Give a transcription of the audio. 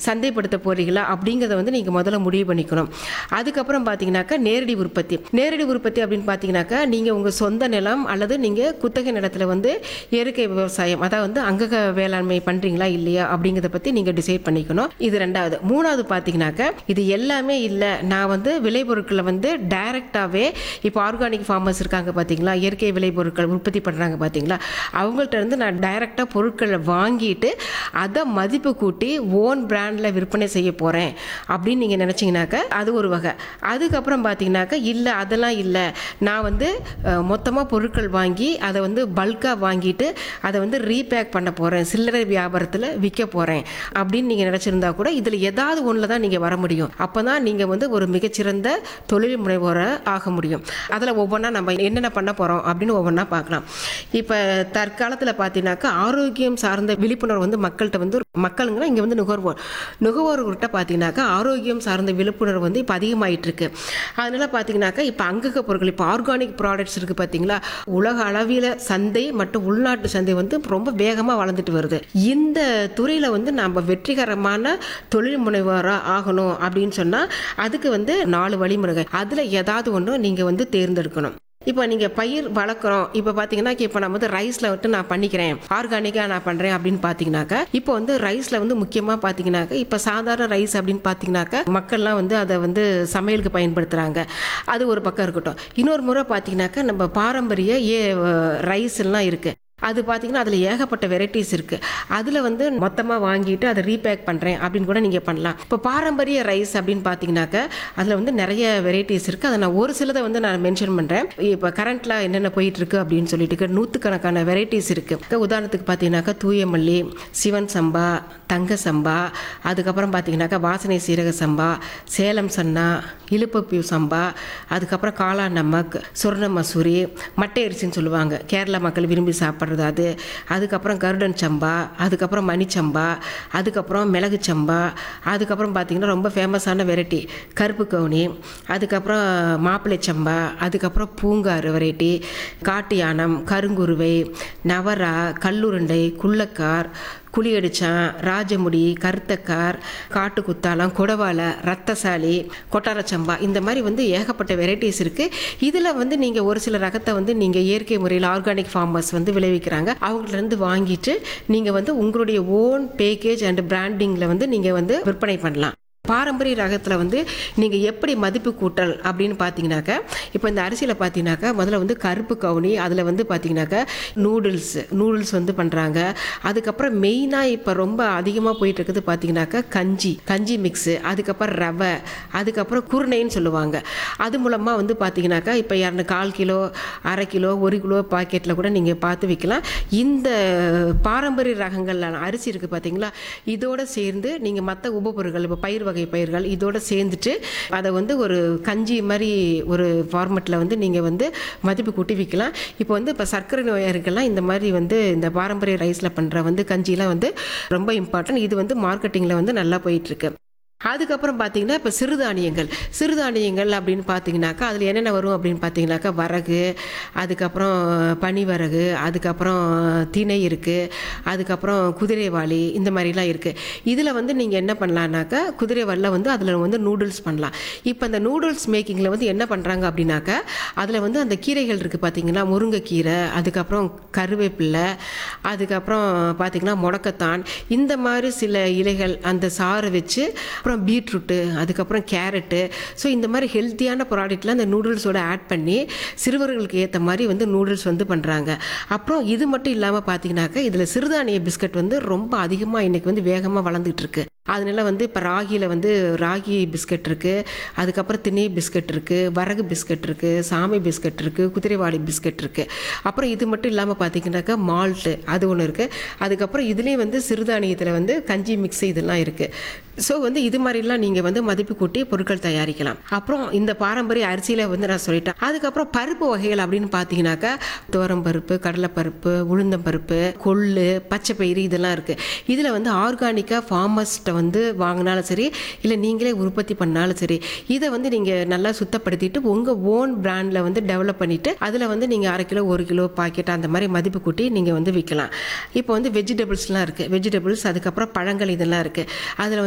சந்தைப்படுத்த போறீங்களா அப்படிங்கிறத வந்து நீங்கள் முதல்ல முடிவு பண்ணிக்கணும் அதுக்கப்புறம் பார்த்தீங்கன்னாக்கா நேரடி உற்பத்தி நேரடி உற்பத்தி அப்படின்னு பார்த்தீங்கன்னாக்கா நீங்கள் உங்கள் சொந்த நிலம் அல்லது நீங்கள் குத்தகை நிலத்தில் வந்து இயற்கை விவசாயம் அதாவது வந்து அங்கக வேளாண்மை பண்ணுறீங்களா இல்லையா அப்படிங்கிறத பற்றி நீங்கள் டிசைட் பண்ணிக்கணும் இது ரெண்டாவது மூணாவது பார்த்தீங்கன்னாக்கா இது எல்லாமே இல்லை நான் வந்து விளைபொருட்களை வந்து டைரெக்டாகவே இப்போ ஆர்கானிக் ஃபார்மர்ஸ் இருக்காங்க பார்த்தீங்களா இயற்கை விளைபொருட்கள் உற்பத்தி பண்ணுறாங்க பார்த்தீங்களா அவங்கள்ட்ட இருந்து நான் டைரெக்டாக பொருட்களை வாங்கிட்டு அதை மதிப்பு கூட்டி ஓன் பிராண்டில் விற்பனை செய்ய போகிறேன் அப்படின்னு நீங்கள் நினச்சிங்கனாக்கா அது ஒரு வகை அதுக்கப்புறம் பார்த்தீங்கன்னாக்கா இல்லை அதெல்லாம் இல்லை நான் வந்து மொத்தமாக பொருட்கள் வாங்கி அதை வந்து பல்காக வாங்கிட்டு அதை வந்து ரீபேக் பண்ண போகிறேன் சில்லறை வியாபாரத்தில் விற்க போகிறேன் அப்படின்னு நீங்கள் நினச்சிருந்தா கூட இதில் ஏதாவது ஒன்றில் தான் நீங்கள் வர முடியும் அப்போ தான் நீங்கள் வந்து ஒரு மிகச்சிறந்த தொழில் முனைவோரை ஆக முடியும் அதில் ஒவ்வொன்றா நம்ம என்னென்ன பண்ண போகிறோம் அப்படின்னு ஒவ்வொன்றா பார்க்கலாம் இப்போ தற்காலத்தில் பார்த்தீங்கன்னாக்கா ஆரோக்கியம் சார்ந்த விழிப்புணர்வு வந்து மக்கள்கிட்ட வந்து மக்களுங்கன்னா இங்கே வந்து நுகர்வோர் நுகர்வோர்கிட்ட பார்த்தீங்கன்னாக்கா ஆரோக்கியம் சார்ந்த விழிப்புணர்வு வந்து இப்போ அதிகமாயிட்டு இருக்கு அதனால பார்த்தீங்கன்னாக்கா இப்போ அங்கக பொருட்கள் இப்போ ஆர்கானிக் ப்ராடக்ட்ஸ் இருக்குது பார்த்தீங்களா உலக அளவில் சந்தை மற்றும் உள்நாட்டு சந்தை வந்து ரொம்ப வேகமாக வளர்ந்துட்டு வருது இந்த துறையில் வந்து நம்ம வெற்றிகரமான தொழில் முனைவோராக ஆகணும் அப்படின்னு சொன்னால் அதுக்கு வந்து நாலு வழிமுறைகள் அதில் ஏதாவது ஒன்று நீங்கள் வந்து தேர்ந்தெடுக்கணும் இப்போ நீங்கள் பயிர் வளர்க்குறோம் இப்போ பார்த்தீங்கன்னா இப்போ நான் வந்து ரைஸில் விட்டு நான் பண்ணிக்கிறேன் ஆர்கானிக்காக நான் பண்ணுறேன் அப்படின்னு பார்த்தீங்கன்னாக்கா இப்போ வந்து ரைஸில் வந்து முக்கியமாக பார்த்தீங்கன்னாக்கா இப்போ சாதாரண ரைஸ் அப்படின்னு பார்த்தீங்கன்னாக்கா மக்கள்லாம் வந்து அதை வந்து சமையலுக்கு பயன்படுத்துகிறாங்க அது ஒரு பக்கம் இருக்கட்டும் இன்னொரு முறை பார்த்தீங்கன்னாக்கா நம்ம பாரம்பரிய ஏ ரைஸ் எல்லாம் இருக்குது அது பார்த்தீங்கன்னா அதில் ஏகப்பட்ட வெரைட்டிஸ் இருக்குது அதில் வந்து மொத்தமாக வாங்கிட்டு அதை ரீபேக் பண்ணுறேன் அப்படின்னு கூட நீங்கள் பண்ணலாம் இப்போ பாரம்பரிய ரைஸ் அப்படின்னு பார்த்தீங்கன்னாக்க அதில் வந்து நிறைய வெரைட்டிஸ் இருக்குது அதை நான் ஒரு சிலதை வந்து நான் மென்ஷன் பண்ணுறேன் இப்போ கரண்ட்டில் என்னென்ன போயிட்டுருக்கு அப்படின்னு சொல்லிட்டு நூற்றுக்கணக்கான வெரைட்டிஸ் இருக்குது உதாரணத்துக்கு பார்த்தீங்கன்னாக்கா தூய மல்லி சிவன் சம்பா தங்க சம்பா அதுக்கப்புறம் பார்த்தீங்கன்னாக்கா வாசனை சீரக சம்பா சேலம் சன்னா இழுப்பப்பியூ சம்பா அதுக்கப்புறம் காளா நமக் சுர்ண மசூரி மட்டை அரிசின்னு சொல்லுவாங்க கேரளா மக்கள் விரும்பி சாப்பிட்றது அது அதுக்கப்புறம் கருடன் சம்பா அதுக்கப்புறம் மணிச்சம்பா அதுக்கப்புறம் மிளகு சம்பா அதுக்கப்புறம் பார்த்திங்கன்னா ரொம்ப ஃபேமஸான வெரைட்டி கருப்பு கவுனி அதுக்கப்புறம் மாப்பிள்ளை சம்பா அதுக்கப்புறம் பூங்காறு வெரைட்டி காட்டு யானம் கருங்குருவை நவரா கல்லுருண்டை குள்ளக்கார் குழியடிச்சான் ராஜமுடி கருத்தக்கார் காட்டு குத்தாலம் குடவாலை ரத்தசாலி கொட்டாரச்சம்பா இந்த மாதிரி வந்து ஏகப்பட்ட வெரைட்டிஸ் இருக்குது இதில் வந்து நீங்கள் ஒரு சில ரகத்தை வந்து நீங்கள் இயற்கை முறையில் ஆர்கானிக் ஃபார்மர்ஸ் வந்து விளைவிக்கிறாங்க அவங்கள்ட்ட வாங்கிட்டு நீங்கள் வந்து உங்களுடைய ஓன் பேக்கேஜ் அண்ட் பிராண்டிங்கில் வந்து நீங்கள் வந்து விற்பனை பண்ணலாம் பாரம்பரிய ரகத்தில் வந்து நீங்கள் எப்படி மதிப்பு கூட்டல் அப்படின்னு பார்த்தீங்கன்னாக்கா இப்போ இந்த அரிசியில் பார்த்தீங்கன்னாக்கா முதல்ல வந்து கருப்பு கவுனி அதில் வந்து பார்த்தீங்கன்னாக்கா நூடுல்ஸ் நூடுல்ஸ் வந்து பண்ணுறாங்க அதுக்கப்புறம் மெயினாக இப்போ ரொம்ப அதிகமாக போயிட்டு இருக்குது பார்த்தீங்கன்னாக்கா கஞ்சி கஞ்சி மிக்ஸு அதுக்கப்புறம் ரவை அதுக்கப்புறம் குருணைன்னு சொல்லுவாங்க அது மூலமாக வந்து பார்த்தீங்கன்னாக்கா இப்போ இரண்டு கால் கிலோ அரை கிலோ ஒரு கிலோ பாக்கெட்டில் கூட நீங்கள் பார்த்து விற்கலாம் இந்த பாரம்பரிய ரகங்கள் அரிசி இருக்குது பார்த்தீங்களா இதோட சேர்ந்து நீங்கள் மற்ற உபபொருட்கள் இப்போ பயிர் வகை பயிர்கள் இதோட சேர்ந்துட்டு அதை வந்து ஒரு கஞ்சி மாதிரி ஒரு ஃபார்மெட்டில் வந்து நீங்கள் வந்து மதிப்பு கூட்டி விற்கலாம் இப்போ வந்து இப்போ சர்க்கரை நோயாளிகள்லாம் இந்த மாதிரி வந்து இந்த பாரம்பரிய ரைஸில் பண்ணுற வந்து கஞ்சிலாம் வந்து ரொம்ப இம்பார்ட்டன்ட் இது வந்து மார்க்கெட்டிங்கில் வந்து நல்லா போயிட்டுருக்கு அதுக்கப்புறம் பார்த்தீங்கன்னா இப்போ சிறுதானியங்கள் சிறுதானியங்கள் அப்படின்னு பார்த்தீங்கன்னாக்கா அதில் என்னென்ன வரும் அப்படின்னு பார்த்தீங்கன்னாக்கா வரகு அதுக்கப்புறம் பனிவரகு அதுக்கப்புறம் திணை இருக்குது அதுக்கப்புறம் குதிரைவாளி இந்த மாதிரிலாம் இருக்குது இதில் வந்து நீங்கள் என்ன பண்ணலான்னாக்கா குதிரைவாலில் வந்து அதில் வந்து நூடுல்ஸ் பண்ணலாம் இப்போ அந்த நூடுல்ஸ் மேக்கிங்கில் வந்து என்ன பண்ணுறாங்க அப்படின்னாக்கா அதில் வந்து அந்த கீரைகள் இருக்குது பார்த்தீங்கன்னா முருங்கைக்கீரை அதுக்கப்புறம் கருவேப்பில்லை அதுக்கப்புறம் பார்த்தீங்கன்னா முடக்கத்தான் இந்த மாதிரி சில இலைகள் அந்த சாறு வச்சு அப்புறம் பீட்ரூட்டு அதுக்கப்புறம் கேரட்டு ஸோ இந்த மாதிரி ஹெல்த்தியான ப்ராடக்ட்லாம் அந்த நூடுல்ஸோட ஆட் பண்ணி சிறுவர்களுக்கு ஏற்ற மாதிரி வந்து நூடுல்ஸ் வந்து பண்ணுறாங்க அப்புறம் இது மட்டும் இல்லாமல் பார்த்தீங்கன்னாக்கா இதில் சிறுதானிய பிஸ்கட் வந்து ரொம்ப அதிகமாக இன்றைக்கி வந்து வேகமாக வளர்ந்துட்டு இருக்கு அதனால வந்து இப்போ ராகியில் வந்து ராகி பிஸ்கட் இருக்குது அதுக்கப்புறம் திணை பிஸ்கட் இருக்குது வரகு பிஸ்கட் இருக்குது சாமை பிஸ்கட் இருக்குது குதிரைவாளி பிஸ்கட் இருக்குது அப்புறம் இது மட்டும் இல்லாமல் பார்த்தீங்கன்னாக்கா மால்ட்டு அது ஒன்று இருக்குது அதுக்கப்புறம் இதுலேயும் வந்து சிறுதானியத்தில் வந்து கஞ்சி மிக்ஸ் இதெல்லாம் இருக்குது ஸோ வந்து இது மாதிரிலாம் நீங்கள் வந்து மதிப்பு கூட்டி பொருட்கள் தயாரிக்கலாம் அப்புறம் இந்த பாரம்பரிய அரிசியில் வந்து நான் சொல்லிட்டேன் அதுக்கப்புறம் பருப்பு வகைகள் அப்படின்னு பார்த்தீங்கன்னாக்கா துவரம் பருப்பு கடலைப்பருப்பு உளுந்தம் பருப்பு கொள்ளு பச்சை பயிறு இதெல்லாம் இருக்குது இதில் வந்து ஆர்கானிக்காக ஃபார்மர்ஸ்ட்டை வந்து வாங்கினாலும் சரி இல்லை நீங்களே உற்பத்தி பண்ணாலும் சரி இதை வந்து நீங்கள் நல்லா சுத்தப்படுத்திட்டு உங்கள் ஓன் பிராண்டில் வந்து டெவலப் பண்ணிவிட்டு அதில் வந்து நீங்கள் அரை கிலோ ஒரு கிலோ பாக்கெட் அந்த மாதிரி மதிப்பு கூட்டி நீங்கள் வந்து விற்கலாம் இப்போ வந்து வெஜிடபிள்ஸ்லாம் இருக்குது வெஜிடபிள்ஸ் அதுக்கப்புறம் பழங்கள் இதெல்லாம் இருக்குது அதில்